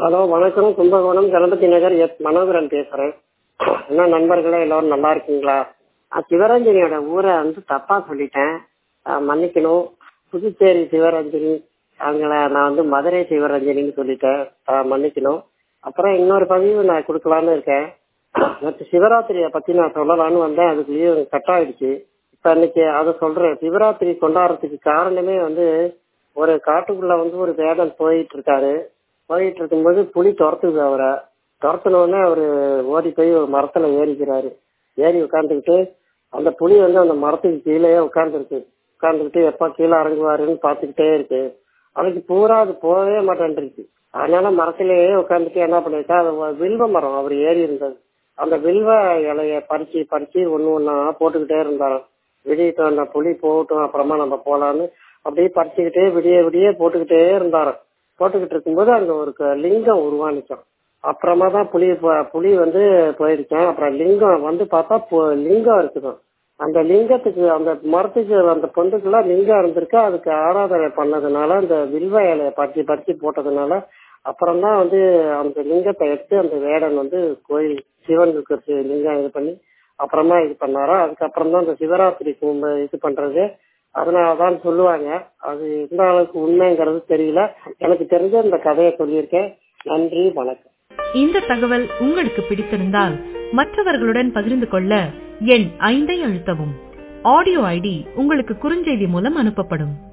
hello வணக்கம் Kumbakonam Ganapathi Nagar S Manoharan பேசுறேன் என்ன நண்பர்களே எல்லாரும் நல்லா இருக்கீங்களா நான் சிவரஞ்சனியோட ஊரை வந்து தப்பா சொல்லிட்டேன் அஹ் மன்னிக்கணும் புதுச்சேரி சிவரஞ்சனி அவங்கள நான் வந்து மதுரை சிவரஞ்சனின்னு சொல்லிட்டேன் அஹ் மன்னிக்கணும் அப்புறம் இன்னொரு பதிவு நான் கொடுக்கலான்னு இருக்கேன் நேற்று சிவராத்திரியை பத்தி நான் சொல்லலாம்னு வந்தேன் அதுக்குள்ளேயும் கட் ஆயிடுச்சு இப்ப இன்னைக்கு அதை சொல்றேன் சிவராத்திரி கொண்டாடுறதுக்கு காரணமே வந்து ஒரு காட்டுக்குள்ள வந்து ஒரு வேடன் போயிட்டு இருக்காரு போயிட்டு இருக்கும்போது புலி துரத்துது அவரை துரத்துன உடனே அவரு ஓடி போய் ஒரு மரத்துல ஏறிக்கிறாரு ஏறி உட்காந்துக்கிட்டு அந்த புலி வந்து அந்த மரத்துக்கு கீழே உட்காந்துருக்கு உட்காந்துக்கிட்டு எப்ப கீழே இறங்குவாருன்னு பாத்துக்கிட்டே இருக்கு அதுக்கு பூரா அது போகவே மாட்டேன்ருக்கு அதனால மரத்திலேயே உட்காந்துட்டு என்ன பண்ணிருக்கா அது ஒரு வில்வ மரம் அவர் ஏறி இருந்தது அந்த வில்வ இலைய பறிச்சு பறிச்சு ஒண்ணு ஒண்ணா போட்டுக்கிட்டே இருந்தாராம் விடியட்டும் அந்த புலி போகட்டும் அப்புறமா நம்ம போலான்னு அப்படியே பறிச்சுக்கிட்டே விடிய விடிய போட்டுக்கிட்டே இருந்தாராம் போட்டுக்கிட்டு இருக்கும்போது அங்க ஒரு க- லிங்கம் உருவானிச்சான் அப்புறமா தான் புலி ப- புலி வந்து போயிடுச்சான் அப்புறம் லிங்கம் வந்து பார்த்தா பு- லிங்கம் இருக்குதான் அந்த லிங்கத்துக்கு அந்த மரத்துக்கு அந்த பொந்துக்குள்ள லிங்கம் இருந்திருக்கு அதுக்கு ஆராதனை பண்ணதுனால அந்த வில்வ இலைய பறிச்சு பறிச்சு போட்டதுனால அப்புறம் தான் வந்து அந்த லிங்கத்தை எடுத்து அந்த வேடன் வந்து கோயில் சிவனுக்கு வச்சு லிங்கம் இது பண்ணி அப்புறமா இது பண்ணாரா அதுக்கப்புறம் தான் இந்த சிவராத்திரி கும்ப- இது பண்றது அதனாலதான் சொல்லுவாங்க அது எந்த அளவுக்கு உண்மைங்கிறது தெரியல எனக்கு தெரிஞ்ச இந்த கதையை சொல்லியிருக்கேன் நன்றி வணக்கம் இந்த தகவல் உங்களுக்கு பிடித்திருந்தால் மற்றவர்களுடன் பகிர்ந்து கொள்ள எண் ஐந்தை அழுத்தவும் ஆடியோ ஐடி உங்களுக்கு குறுஞ்செய்தி மூலம் அனுப்பப்படும்